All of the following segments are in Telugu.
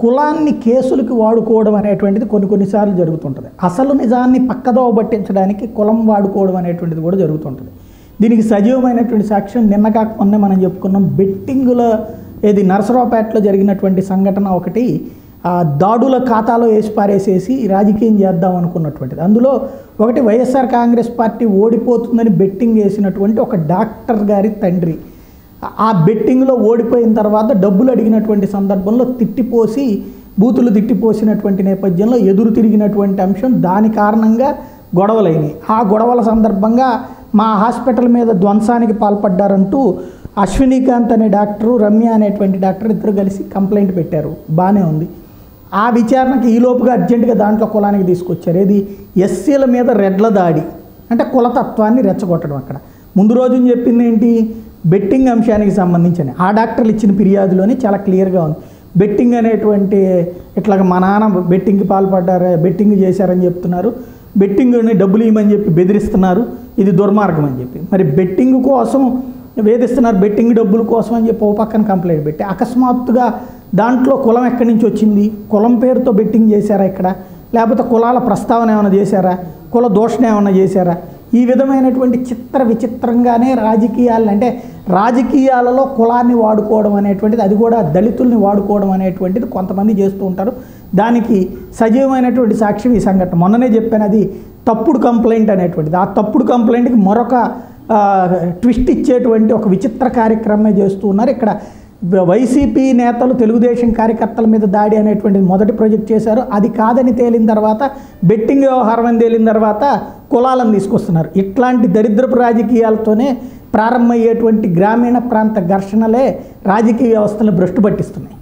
కులాన్ని కేసులకి వాడుకోవడం అనేటువంటిది కొన్ని కొన్నిసార్లు జరుగుతుంటుంది అసలు నిజాన్ని పక్కదోవ పట్టించడానికి కులం వాడుకోవడం అనేటువంటిది కూడా జరుగుతుంటుంది దీనికి సజీవమైనటువంటి సాక్ష్యం నిన్న కాక మొన్నే మనం చెప్పుకున్నాం బెట్టింగుల ఏది నరసరావుపేటలో జరిగినటువంటి సంఘటన ఒకటి ఆ దాడుల ఖాతాలో వేసి పారేసేసి రాజకీయం చేద్దాం అనుకున్నటువంటిది అందులో ఒకటి వైఎస్ఆర్ కాంగ్రెస్ పార్టీ ఓడిపోతుందని బెట్టింగ్ వేసినటువంటి ఒక డాక్టర్ గారి తండ్రి ఆ బెట్టింగ్లో ఓడిపోయిన తర్వాత డబ్బులు అడిగినటువంటి సందర్భంలో తిట్టిపోసి బూతులు తిట్టిపోసినటువంటి నేపథ్యంలో ఎదురు తిరిగినటువంటి అంశం దాని కారణంగా గొడవలైనవి ఆ గొడవల సందర్భంగా మా హాస్పిటల్ మీద ధ్వంసానికి పాల్పడ్డారంటూ అశ్వినీకాంత్ అనే డాక్టరు రమ్య అనేటువంటి డాక్టర్ ఇద్దరు కలిసి కంప్లైంట్ పెట్టారు బాగానే ఉంది ఆ విచారణకి ఈలోపుగా అర్జెంటుగా దాంట్లో కులానికి తీసుకొచ్చారు ఏది ఎస్సీల మీద రెడ్ల దాడి అంటే కులతత్వాన్ని రెచ్చగొట్టడం అక్కడ ముందు రోజున చెప్పింది ఏంటి బెట్టింగ్ అంశానికి సంబంధించిన ఆ డాక్టర్లు ఇచ్చిన ఫిర్యాదులోని చాలా క్లియర్గా ఉంది బెట్టింగ్ అనేటువంటి ఇట్లాగ మా నాన్న బెట్టింగ్కి పాల్పడ్డారు బెట్టింగ్ చేశారని చెప్తున్నారు బెట్టింగ్ని డబ్బులు ఇవ్వమని చెప్పి బెదిరిస్తున్నారు ఇది దుర్మార్గం అని చెప్పి మరి బెట్టింగ్ కోసం వేధిస్తున్నారు బెట్టింగ్ డబ్బుల కోసం అని చెప్పి ఓ పక్కన కంప్లైంట్ పెట్టి అకస్మాత్తుగా దాంట్లో కులం ఎక్కడి నుంచి వచ్చింది కులం పేరుతో బెట్టింగ్ చేశారా ఇక్కడ లేకపోతే కులాల ప్రస్తావన ఏమైనా చేశారా కుల దోషణ ఏమైనా చేశారా ఈ విధమైనటువంటి చిత్ర విచిత్రంగానే రాజకీయాలు అంటే రాజకీయాలలో కులాన్ని వాడుకోవడం అనేటువంటిది అది కూడా దళితుల్ని వాడుకోవడం అనేటువంటిది కొంతమంది చేస్తూ ఉంటారు దానికి సజీవమైనటువంటి సాక్ష్యం ఈ సంఘటన మొన్ననే చెప్పాను అది తప్పుడు కంప్లైంట్ అనేటువంటిది ఆ తప్పుడు కంప్లైంట్కి మరొక ఆ, ట్విస్ట్ ఇచ్చేటువంటి ఒక విచిత్ర కార్యక్రమమే చేస్తూ ఉన్నారు ఇక్కడ వైసీపీ నేతలు తెలుగుదేశం కార్యకర్తల మీద దాడి అనేటువంటిది మొదటి ప్రాజెక్ట్ చేశారు అది కాదని తేలిన తర్వాత బెట్టింగ్ వ్యవహారం అని తేలిన తర్వాత కులాలను తీసుకొస్తున్నారు ఇట్లాంటి దరిద్రపు రాజకీయాలతోనే ప్రారంభమయ్యేటువంటి గ్రామీణ ప్రాంత ఘర్షణలే రాజకీయ వ్యవస్థను భ్రష్టు పట్టిస్తున్నాయి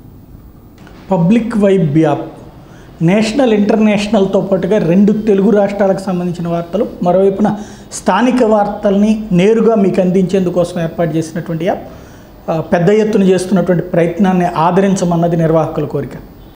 పబ్లిక్ వైబ్ యాప్ నేషనల్ ఇంటర్నేషనల్తో పాటుగా రెండు తెలుగు రాష్ట్రాలకు సంబంధించిన వార్తలు మరోవైపున స్థానిక వార్తల్ని నేరుగా మీకు అందించేందుకోసం ఏర్పాటు చేసినటువంటి యాప్ ఆ, పెద్ద ఎత్తున చేస్తున్నటువంటి ప్రయత్నాన్ని ఆదరించమన్నది నిర్వాహకుల కోరిక